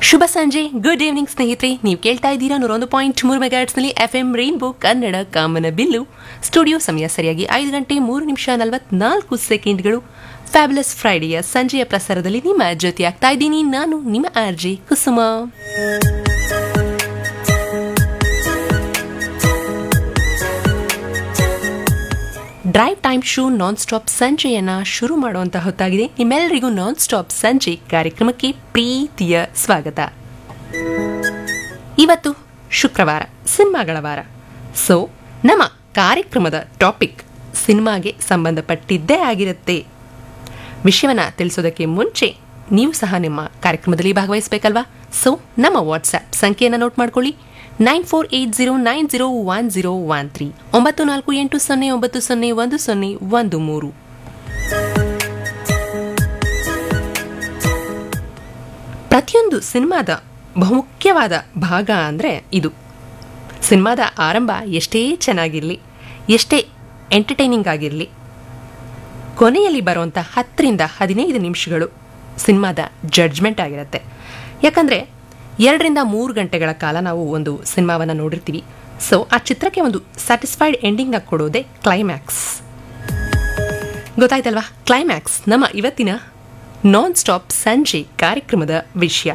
ಶುಭ ಸಂಜೆ good evening ಸ್ನೇಹಿತರೆ ನೀವು ಕೇಳ್ತಾ ಇದ್ದೀರಾ ನೂರೊಂದು ಪಾಯಿಂಟ್ ಮೂರು ಮೆಗಾಟ್ಸ್ನಲ್ಲಿ ಎಫ್ ಎಂ ರೈನ್ಬೋ ಕನ್ನಡ ಕಾಮನ ಬಿಲ್ಲು ಸ್ಟುಡಿಯೋ ಸಮಯ ಸರಿಯಾಗಿ ಐದು ಗಂಟೆ ಮೂರು ನಿಮಿಷ ನಲವತ್ನಾಲ್ಕು ಸೆಕೆಂಡ್ಗಳು ಫ್ಯಾಬುಲಸ್ ಫ್ರೈಡೆಯ ಸಂಜೆಯ ಪ್ರಸಾರದಲ್ಲಿ ನಿಮ್ಮ ಜೊತೆ ಆಗ್ತಾ ಇದ್ದೀನಿ ನಾನು ನಿಮ್ಮ RJ Kusuma drive time show non stop ಸಂಜೆಯನ್ನ ಶುರು ಮಾಡುವಂತ ಹೊತ್ತಾಗಿದೆ ನಿಮ್ಮೆಲ್ಲರಿಗೂ ನಾನ್ ಸ್ಟಾಪ್ ಸಂಜೆ ಕಾರ್ಯಕ್ರಮಕ್ಕೆ ಪ್ರೀತಿಯ ಸ್ವಾಗತ ಇವತ್ತು ಶುಕ್ರವಾರ ಸಿನಿಮಾಗಳ ವಾರ ಸೊ ನಮ್ಮ ಕಾರ್ಯಕ್ರಮದ ಟಾಪಿಕ್ ಸಿನಿಮಾಗೆ ಸಂಬಂಧಪಟ್ಟಿದ್ದೇ ಆಗಿರುತ್ತೆ ವಿಷಯವನ್ನ ತಿಳಿಸೋದಕ್ಕೆ ಮುಂಚೆ ನೀವು ಸಹ ನಿಮ್ಮ ಕಾರ್ಯಕ್ರಮದಲ್ಲಿ ಭಾಗವಹಿಸಬೇಕಲ್ವಾ ಸೊ ನಮ್ಮ ವಾಟ್ಸ್ಆ್ಯಪ್ ಸಂಖ್ಯೆಯನ್ನು ನೋಟ್ ಮಾಡ್ಕೊಳ್ಳಿ nine four eight zero nine zero one zero one three ಒಂಬತ್ತು ನಾಲ್ಕು ಎಂಟು ಸೊನ್ನೆ ಒಂಬತ್ತು ಸೊನ್ನೆ ಒಂದು ಸೊನ್ನೆ ಒಂದು ಮೂರು ಪ್ರತಿಯೊಂದು ಸಿನಿಮಾದ ಬಹುಮುಖ್ಯವಾದ ಭಾಗ ಅಂದರೆ ಇದು ಸಿನಿಮಾದ ಆರಂಭ ಎಷ್ಟೇ ಚೆನ್ನಾಗಿರಲಿ ಎಷ್ಟೇ ಎಂಟರ್ಟೈನಿಂಗ್ ಆಗಿರಲಿ ಕೊನೆಯಲ್ಲಿ ಬರುವಂಥ ಹತ್ತರಿಂದ ಹದಿನೈದು ನಿಮಿಷಗಳು ಸಿನಿಮಾದ ಜಡ್ಜ್ಮೆಂಟ್ ಆಗಿರುತ್ತೆ ಯಾಕಂದರೆ ಎರಡರಿಂದ ಮೂರು ಗಂಟೆಗಳ ಕಾಲ ನಾವು ಒಂದು ಸಿನಿಮಾವನ್ನು ನೋಡಿರ್ತೀವಿ ಸೊ ಆ ಚಿತ್ರಕ್ಕೆ ಒಂದು ಸ್ಯಾಟಿಸ್ಫೈಡ್ ಎಂಡಿಂಗ್ ಆಗಿ ಕೊಡೋದೇ ಕ್ಲೈಮ್ಯಾಕ್ಸ್ ಗೊತ್ತಾಯ್ತಲ್ವಾ ಕ್ಲೈಮ್ಯಾಕ್ಸ್ ನಮ್ಮ ಇವತ್ತಿನ ನಾನ್ ಸ್ಟಾಪ್ ಸಂಜೆ ಕಾರ್ಯಕ್ರಮದ ವಿಷಯ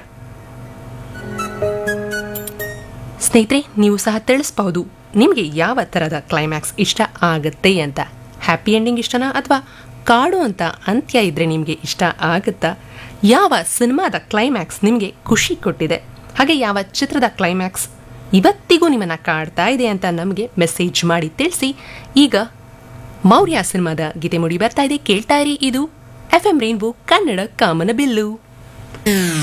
ಸ್ನೇಹಿತರೆ ನೀವು ಸಹ ತಿಳಿಸಬಹುದು ನಿಮಗೆ ಯಾವ ಥರದ ಕ್ಲೈಮ್ಯಾಕ್ಸ್ ಇಷ್ಟ ಆಗುತ್ತೆ ಅಂತ ಹ್ಯಾಪಿ ಎಂಡಿಂಗ್ ಇಷ್ಟನಾ ಅಥವಾ ಕಾಡು ಅಂತ ಅಂತ್ಯ ಇದ್ರೆ ನಿಮಗೆ ಇಷ್ಟ ಆಗುತ್ತಾ ಯಾವ ಸಿನಿಮಾದ ಕ್ಲೈಮ್ಯಾಕ್ಸ್ ನಿಮಗೆ ಖುಷಿ ಕೊಟ್ಟಿದೆ ಹಾಗೆ ಯಾವ ಚಿತ್ರದ ಕ್ಲೈಮ್ಯಾಕ್ಸ್ ಇವತ್ತಿಗೂ ನಿಮ್ಮನ್ನ ಕಾಡ್ತಾ ಇದೆ ಅಂತ ನಮಗೆ ಮೆಸೇಜ್ ಮಾಡಿ ತಿಳಿಸಿ ಈಗ ಮೌರ್ಯ ಸಿನಿಮಾದ ಗೀತೆ ಮುಡಿ ಬರ್ತಾ ಇದೆ ಕೇಳ್ತಾ ಇರಿ ಇದು ಎಫ್ ಎಂ ರೈನ್ಬೋ ಕನ್ನಡ ಕಾಮನ ಬಿಲ್ಲು